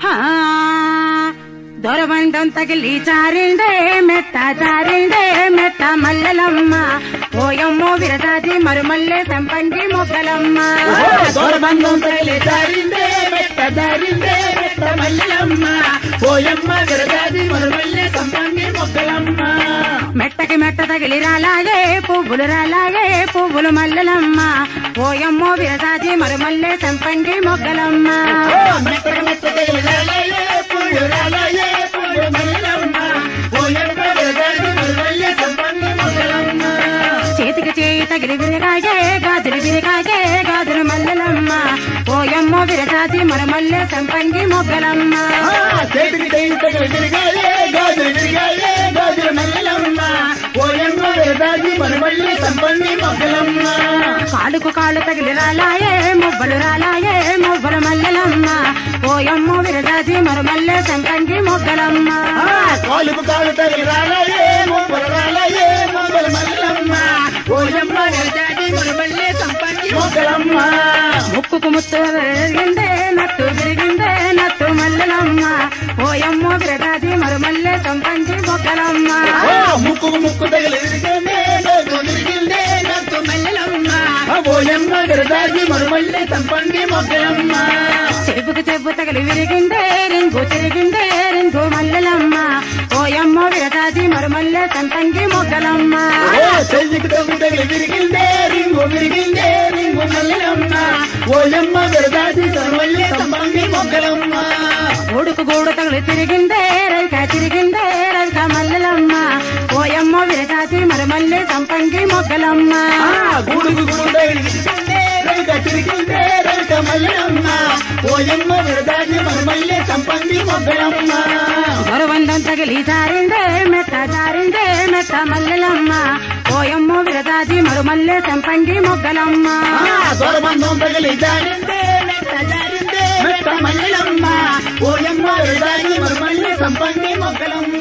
హా, దొరబండం తగిలి చారిండే మెట్ట చారిండే మెట్ట మల్లెలమ్మ ఓయమ్మో విరదాది మరుమల్లె సంపంగి మొగ్గలమ్మ దొరబంధం తగిలి దారిందే మెట్ట దారిందే మెట్ట మల్లెలమ్మ పోయమ్మ విరదాది మరుమల్లె సంపంగి మొక్కలమ్మ మెట్టకి మెట్ట తగిలి రాలాగే పువ్వులు రాలాగే పువ్వులు మల్లెలమ్మ ఓయమ్మో విరదాది మరుమల్లె సంపంగి మొగ్గలమ్మ మెట్ట మెట్ట తగిలి రాలయే పువ్వు రాలయే పువ్వు మల్లెలమ్మ పోయమ్మ విరదాది మరుమల్లె సంపంగి మొక్కలమ్మ చేతికి చేయి తగిలి విరగాగే గాజులు విరగాగే గాజులు మల్లెలమ్మ ఓయమ్మో విరదాది మరుమల్లె సంపంగి మొగ్గలమ్మ చేతికి చేయి తగిలి విరిగాయే గాజులు విరిగాయే గాజులు మల్లెలమ్మ పోయమ్మ విరదాది మరుమల్లె సంపంగి మొక్కలమ్మ కాలుకు కాళ్ళు తగిలి రాలాయే మువ్వలు రాలాయే మువ్వల మల్లెలమ్మ ఓయమ్మో విరదాది మరుమల్లె సంపంగి మొగ్గలమ్మ కాలుకు కాలు తగిలి రాలయే మొక్కలు రాలయే మొక్కలు మల్లమ్మ ఓయమ్మ విరదాది మరుమల్లె సంపంగి మొక్కలమ్మ ముక్కుకు ముత్తు విరిగిందే నట్టు విరిగిందే నట్టు మల్లెలమ్మ ఓయమ్మో విరదాది మరుమల్లె సంపంగి మొగ్గలమ్మ ఓ ముక్కు ముక్కు తగిలి విరిగిందే నోటు విరిగిందే నట్టు మల్లెలమ్మ ఓయమ్మ విరదాది మరుమల్లె సంపంగి మొక్కలమ్మ చెప్పుకు చెప్పు తగిలి విరిగిందే రింగు తిరిగిందే రింగు మల్లెలమ్మ ఓయమ్మో విరదాది మరుమల్లె సంపంగి మొగ్గలమ్మ ఓ చెయ్యికి తగ్గు తగిలి విరిగిందే రింగు విరిగిందే రింగు మల్లెలమ్మ ఓయమ్మ విరదాది మరుమల్లె సంపంగి మొక్కలమ్మ గూడుకు గూడు తగిలి తిరిగిందే రైక తిరిగిందే రైక మల్లెలమ్మ ఓయమ్మో విరదాది మరుమల్లె సంపంగి మొగ్గలమ్మ ఆ గూడుకు గూడు తగిలి విరిగిందే రైక తిరిగిందే రైక మల్లెలమ్మ ఓయమ్మ విరదాది మరుమల్లె సంపంగి మొక్కలమ్మ గొరవందం తగిలి జారిందే మెత్త జారిందే మెత్త మల్లెలమ్మ ఓయమ్మో విరదాది మరుమల్లె సంపంగి మొగ్గలమ్మ దొరబంధం తగిలి జారిందే మెట్ట జారిందే మెట్ట మల్లెలమ్మ ఓయమ్మ విరదాది మరుమల్లె సంపంగి మొక్కలమ్మ